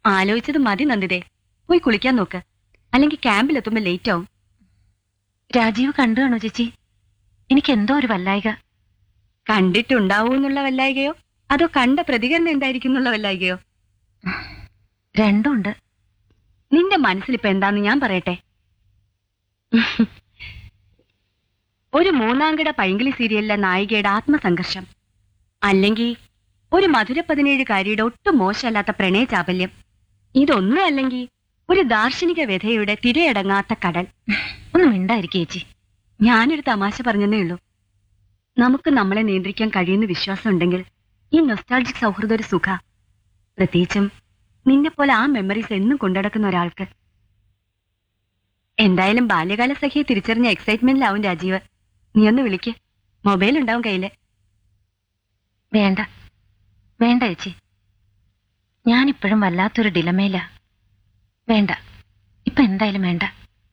ആലോചിച്ചത് മതി നന്ദിതേ പോയി കുളിക്കാൻ നോക്ക് അല്ലെങ്കിൽ ക്യാമ്പിലെത്തുമ്പോ ലേറ്റ് ആവും രാജീവ് കണ്ടു കാണോ ചേച്ചി എനിക്ക് എന്തോ ഒരു വല്ലായിക കണ്ടിട്ടുണ്ടാവൂന്നുള്ള വല്ലായികയോ അതോ കണ്ട പ്രതികരണം എന്തായിരിക്കും എന്നുള്ള വല്ലായികയോ രണ്ടും ഉണ്ട് നിന്റെ മനസ്സിലിപ്പോ എന്താന്ന് ഞാൻ പറയട്ടെ ഒരു മൂന്നാംകിട പൈങ്കിളി സീരിയലിലെ നായികയുടെ ആത്മസംഘർഷം അല്ലെങ്കിൽ ഒരു മധുര പതിനേഴുകാരിയുടെ ഒട്ടും മോശമല്ലാത്ത പ്രണയ ചാപല്യം ഇതൊന്നും അല്ലെങ്കിൽ ഒരു ദാർശനിക വ്യഥയുടെ തിരയടങ്ങാത്ത കടൽ ഒന്ന് മിണ്ടായിരിക്കും ചേച്ചി ഞാനൊരു തമാശ പറഞ്ഞതേ ഉള്ളൂ നമുക്ക് നമ്മളെ നിയന്ത്രിക്കാൻ കഴിയുന്ന വിശ്വാസം ഉണ്ടെങ്കിൽ ഈ നൊസ്റ്റാൾജിക് സൗഹൃദം ഒരു സുഖ പ്രത്യേകിച്ചും നിന്നെ പോലെ ആ മെമ്മറീസ് എന്നും കൊണ്ടുനടക്കുന്ന ഒരാൾക്ക് എന്തായാലും ബാല്യകാല സഖിയെ തിരിച്ചറിഞ്ഞ എക്സൈറ്റ്മെന്റിലാവും രാജീവ് നീ ഒന്ന് വിളിക്ക് മൊബൈൽ ഉണ്ടാവും കയ്യില് വേണ്ട വേണ്ട ചേച്ചി ഞാനിപ്പോഴും വല്ലാത്തൊരു ഡിലമയില വേണ്ട ഇപ്പൊ എന്തായാലും വേണ്ട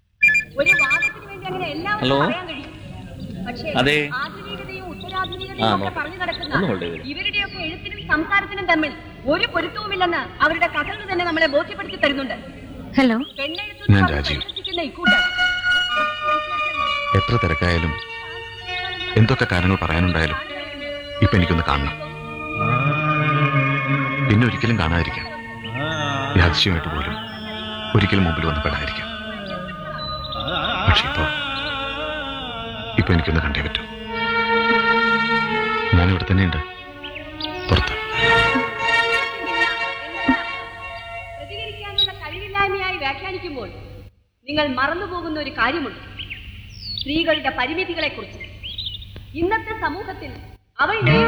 ഹലോ അതെ ആധുനികതയും ആ, ഉത്തരാധുനികതയും നോക്കാം. ഒക്കെ പറഞ്ഞു നടക്കുന്ന ഒന്ന് hold ചെയ്തേ. ഇവരുടെയൊക്കെ എഴുത്തിനും സംസാരത്തിനും തമ്മിൽ ഒരു പൊരുത്തവുമില്ലെന്ന് അവരുടെ കഥകൾ തന്നെ നമ്മളെ ബോധ്യപ്പെടുത്തി തരുന്നുണ്ട് ഹലോ പെണ്ണെഴുത്ത് ഞാൻ പറഞ്ഞ് രാജീവ്. പരിഹസിക്കുന്ന ഇക്കൂട്ടർ എത്ര തിരക്കായാലും എന്തൊക്കെ കാര്യങ്ങൾ പറയാനുണ്ടായാലും ഇപ്പൊ എനിക്കൊന്ന് കാണണം പിന്നെ ഒരിക്കലും കാണാതിരിക്കാം യാദൃശ്യമായിട്ട് പോലും ഒരിക്കലും മുമ്പിൽ വന്ന് പെടാതിരിക്കാം പക്ഷെ ഇപ്പോ ഇപ്പൊ എനിക്കൊന്ന് കണ്ടേ പറ്റൂ ഞാനിവിടെ തന്നെയുണ്ട് പുറത്ത് പ്രതികരിക്കാനുള്ള കഴിവില്ലായ്മയായി വ്യാഖ്യാനിക്കുമ്പോൾ നിങ്ങൾ മറന്നുപോകുന്ന ഒരു കാര്യമുണ്ട് സ്ത്രീകളുടെ പരിമിതികളെക്കുറിച്ച് ഇന്നത്തെ സമൂഹത്തിൽ അവൾ നേരിടുന്ന